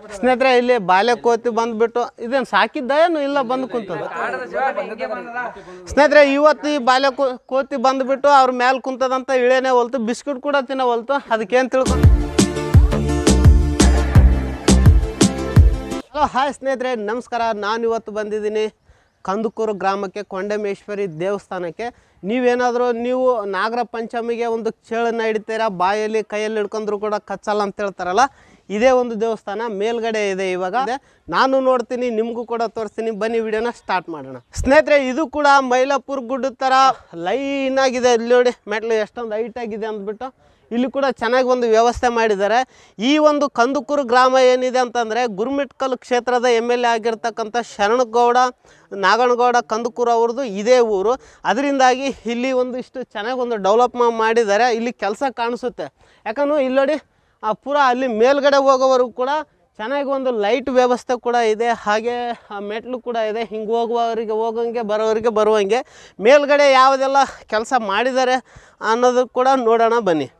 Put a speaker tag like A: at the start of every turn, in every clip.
A: ಸ್ನೇಹಿತರೆ ಇಲ್ಲಿ ಬಾಲೆಕೋತಿ ಬಂದ್ಬಿಟ್ಟು ಇದೇನು ಸಾಕಿದ್ದ ಏನು ಇಲ್ಲ ಬಂದು ಕುಂತದ ಸ್ನೇಹಿತರೆ ಇವತ್ತು ಈ ಬಾಲ್ಯ ಕೋ- ಕೋತಿ ಬಂದ್ಬಿಟ್ಟು ಅವ್ರ ಮ್ಯಾಲ್ ಕುಂತದಂತ ಇಳೇನೆ ಹೊಲ್ತು ಬಿಸ್ಕಿಟ್ ಕೂಡ ತಿನ್ನವಲ್ತು ಅದಕ್ಕೇನು ತಿಳ್ಕೊಂಡು ಹಲೋ ಹಾಯ್ ಸ್ನೇಹಿತರೆ ನಮಸ್ಕಾರ ನಾನು ಇವತ್ತು ಬಂದಿದ್ದೀನಿ ಕಂದುಕೂರು ಗ್ರಾಮಕ್ಕೆ ಕೊಂಡಮೇಶ್ವರಿ ದೇವಸ್ಥಾನಕ್ಕೆ ನೀವೇನಾದರೂ ನೀವು ನಾಗರ ಪಂಚಮಿಗೆ ಒಂದು ಚೇಳನ್ನು ಹಿಡಿತೀರಾ ಬಾಯಲ್ಲಿ ಕೈಯಲ್ಲಿ ಹಿಡ್ಕೊಂಡ್ರು ಕೂಡ ಕಚ್ಚಲ್ಲ ಅಂತ ಹೇಳ್ತಾರಲ್ಲ ಇದೇ ಒಂದು ದೇವಸ್ಥಾನ ಮೇಲ್ಗಡೆ ಇದೆ ಇವಾಗ ಅದೇ ನಾನು ನೋಡ್ತೀನಿ ನಿಮಗೂ ಕೂಡ ತೋರಿಸ್ತೀನಿ ಬನ್ನಿ ವಿಡಿಯೋನ ಸ್ಟಾರ್ಟ್ ಮಾಡೋಣ ಸ್ನೇಹಿತರೆ ಇದು ಕೂಡ ಮೈಲಾಪುರ ಗುಡ್ಡದ ಥರ ಲೈನ್ ಆಗಿದೆ ಇಲ್ಲಿ ನೋಡಿ ಮೆಟ್ಲು ಎಷ್ಟೊಂದು ಹೈಟ್ ಆಗಿದೆ ಅಂದ್ಬಿಟ್ಟು ಇಲ್ಲಿ ಕೂಡ ಚೆನ್ನಾಗಿ ಒಂದು ವ್ಯವಸ್ಥೆ ಮಾಡಿದ್ದಾರೆ ಈ ಒಂದು ಕಂದುಕೂರು ಗ್ರಾಮ ಏನಿದೆ ಅಂತಂದರೆ ಗುರುಮಿಟ್ಕಲ್ ಕ್ಷೇತ್ರದ ಎಮ್ ಎಲ್ ಎ ಆಗಿರ್ತಕ್ಕಂಥ ಶರಣಗೌಡ ನಾಗನಗೌಡ ಕಂದುಕೂರು ಅವ್ರದ್ದು ಇದೇ ಊರು ಅದರಿಂದಾಗಿ ಇಲ್ಲಿ ಒಂದು ಇಷ್ಟು ಚೆನ್ನಾಗಿ ಒಂದು ಡೆವಲಪ್ ಮಾಡಿದ್ದಾರೆ ಇಲ್ಲಿ ಕೆಲಸ ಕಾಣಿಸುತ್ತೆ ಯಾಕಂದ್ರೆ ಇಲ್ಲಿ ನೋಡಿ ಆ ಪೂರ ಅಲ್ಲಿ ಮೇಲ್ಗಡೆ ಹೋಗೋವರೆಗೂ ಕೂಡ ಚೆನ್ನಾಗಿ ಒಂದು ಲೈಟ್ ವ್ಯವಸ್ಥೆ ಕೂಡ ಇದೆ ಹಾಗೆ ಆ ಮೆಟ್ಲು ಕೂಡ ಇದೆ ಹಿಂಗೆ ಹೋಗುವವರಿಗೆ ಹೋಗೋಂಗೆ ಬರೋವರಿಗೆ ಬರುವಂಗೆ ಮೇಲ್ಗಡೆ ಯಾವುದೆಲ್ಲ ಕೆಲಸ ಮಾಡಿದ್ದಾರೆ ಅನ್ನೋದು ಕೂಡ ನೋಡೋಣ ಬನ್ನಿ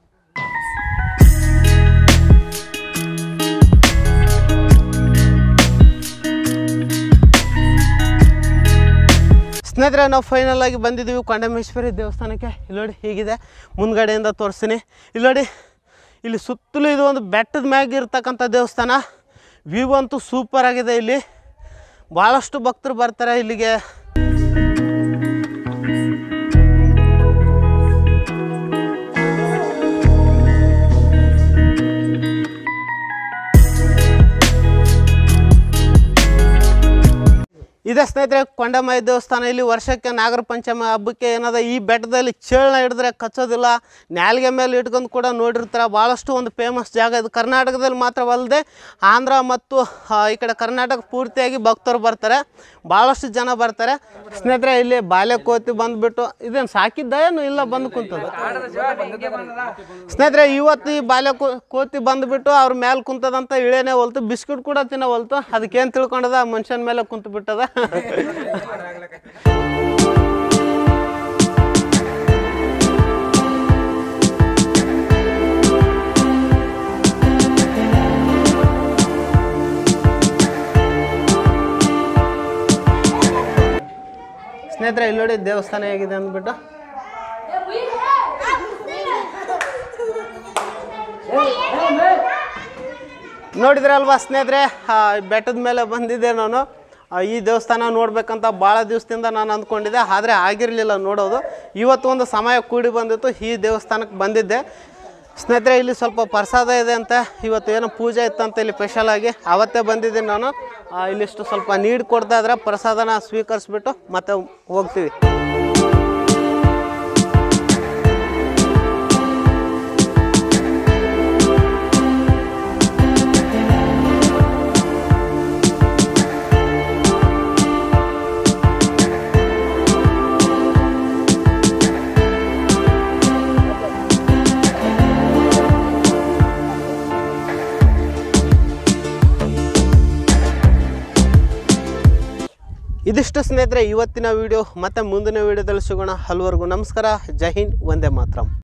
A: ಸ್ನೇಹಿತರೆ ನಾವು ಫೈನಲ್ ಆಗಿ ಬಂದಿದ್ದೀವಿ ಕೊಂಡಮೇಶ್ವರಿ ದೇವಸ್ಥಾನಕ್ಕೆ ಇಲ್ಲಿ ನೋಡಿ ಹೀಗಿದೆ ಮುಂದ್ಗಡೆಯಿಂದ ತೋರಿಸ್ತೀನಿ ಇಲ್ಲಿ ನೋಡಿ ಇಲ್ಲಿ ಸುತ್ತಲೂ ಇದು ಒಂದು ಬೆಟ್ಟದ ಮ್ಯಾಗ ಇರ್ತಕ್ಕಂಥ ದೇವಸ್ಥಾನ ವ್ಯೂ ಅಂತೂ ಸೂಪರ್ ಆಗಿದೆ ಇಲ್ಲಿ ಭಾಳಷ್ಟು ಭಕ್ತರು ಬರ್ತಾರೆ ಇಲ್ಲಿಗೆ ಇದೆ ಸ್ನೇಹಿತರೆ ಕೊಂಡಮಾಯಿ ದೇವಸ್ಥಾನ ಇಲ್ಲಿ ವರ್ಷಕ್ಕೆ ನಾಗರ ಪಂಚಮಿ ಹಬ್ಬಕ್ಕೆ ಏನದ ಈ ಬೆಟ್ಟದಲ್ಲಿ ಚೇಳನ ಹಿಡಿದ್ರೆ ಕಚ್ಚೋದಿಲ್ಲ ನ್ಯಾಲ್ಗೆ ಮೇಲೆ ಇಟ್ಕೊಂಡು ಕೂಡ ನೋಡಿರ್ತಾರೆ ಭಾಳಷ್ಟು ಒಂದು ಫೇಮಸ್ ಜಾಗ ಇದು ಕರ್ನಾಟಕದಲ್ಲಿ ಮಾತ್ರವಲ್ಲದೆ ಆಂಧ್ರ ಮತ್ತು ಆ, ಈ ಕಡೆ ಕರ್ನಾಟಕ ಪೂರ್ತಿಯಾಗಿ ಭಕ್ತರು ಬರ್ತಾರೆ ಭಾಳಷ್ಟು ಜನ ಬರ್ತಾರೆ ಸ್ನೇಹಿತರೆ ಇಲ್ಲಿ ಬಾಲೆಕೋತಿ ಬಂದ್ಬಿಟ್ಟು ಇದೇನು ಸಾಕಿದ್ದ ಏನು ಇಲ್ಲ ಬಂದು ಕುಂತದ ಸ್ನೇಹಿತರೆ ಇವತ್ತು ಈ ಬಾಲ್ಯ ಕೋ- ಕೋತಿ ಬಂದ್ಬಿಟ್ಟು ಅವ್ರ ಮ್ಯಾಲೆ ಕುಂತದಂತ ಇಳೇನೆ ಹೊಲ್ತು ಬಿಸ್ಕಿಟ್ ಕೂಡ ತಿನ್ನವಲ್ತು ಅದಕ್ಕೇನು ತಿಳ್ಕೊಂಡದ ಮನುಷ್ಯನ ಮೇಲೆ ಕುಂತು ಬಿಟ್ಟದ ಸ್ನೇಹಿತರೆ ಇಲ್ಲಿ ನೋಡಿ ದೇವಸ್ಥಾನ ಹೇಗಿದೆ ಅಂದ್ಬಿಟ್ಟು ನೋಡಿದ್ರಲ್ವಾ ಸ್ನೇಹಿತರೆ ಆ, ಬೆಟ್ಟದ ಮೇಲೆ ಬಂದಿದ್ದೆ ನಾನು ಆ, ಈ ದೇವಸ್ಥಾನ ನೋಡ್ಬೇಕಂತ ಭಾಳ ದಿವಸದಿಂದ ನಾನು ಅಂದ್ಕೊಂಡಿದ್ದೆ ಆದರೆ ಆಗಿರಲಿಲ್ಲ ನೋಡೋದು ಇವತ್ತು ಒಂದು ಸಮಯ ಕೂಡಿ ಬಂದಿತ್ತು ಈ ದೇವಸ್ಥಾನಕ್ಕೆ ಬಂದಿದ್ದೆ ಸ್ನೇಹಿತರೆ ಇಲ್ಲಿ ಸ್ವಲ್ಪ ಪ್ರಸಾದ ಇದೆ ಅಂತ ಇವತ್ತು ಏನೋ ಪೂಜೆ ಇತ್ತಂತ ಇಲ್ಲಿ ಸ್ಪೆಷಲ್ ಆಗಿ ಅವತ್ತೇ ಬಂದಿದ್ದೀನಿ ನಾನು ಆ, ಇಲ್ಲಿಷ್ಟು ಸ್ವಲ್ಪ ನೀರು ಕೊಡ್ತಾ ಇದ್ರೆ ಪ್ರಸಾದನ ಸ್ವೀಕರಿಸ್ಬಿಟ್ಟು ಮತ್ತೆ ಹೋಗ್ತೀವಿ ಇದಿಷ್ಟು ಸ್ನೇಹಿತರೆ ಇವತ್ತಿನ ವಿಡಿಯೋ ಮತ್ತೆ ಮುಂದಿನ ವಿಡಿಯೋದಲ್ಲಿ ಸಿಗೋಣ ಹಲ್ವರ್ಗೂ ನಮಸ್ಕಾರ ಜೈ ಹಿಂದ್ ಒಂದೇ ಮಾತ್ರಂ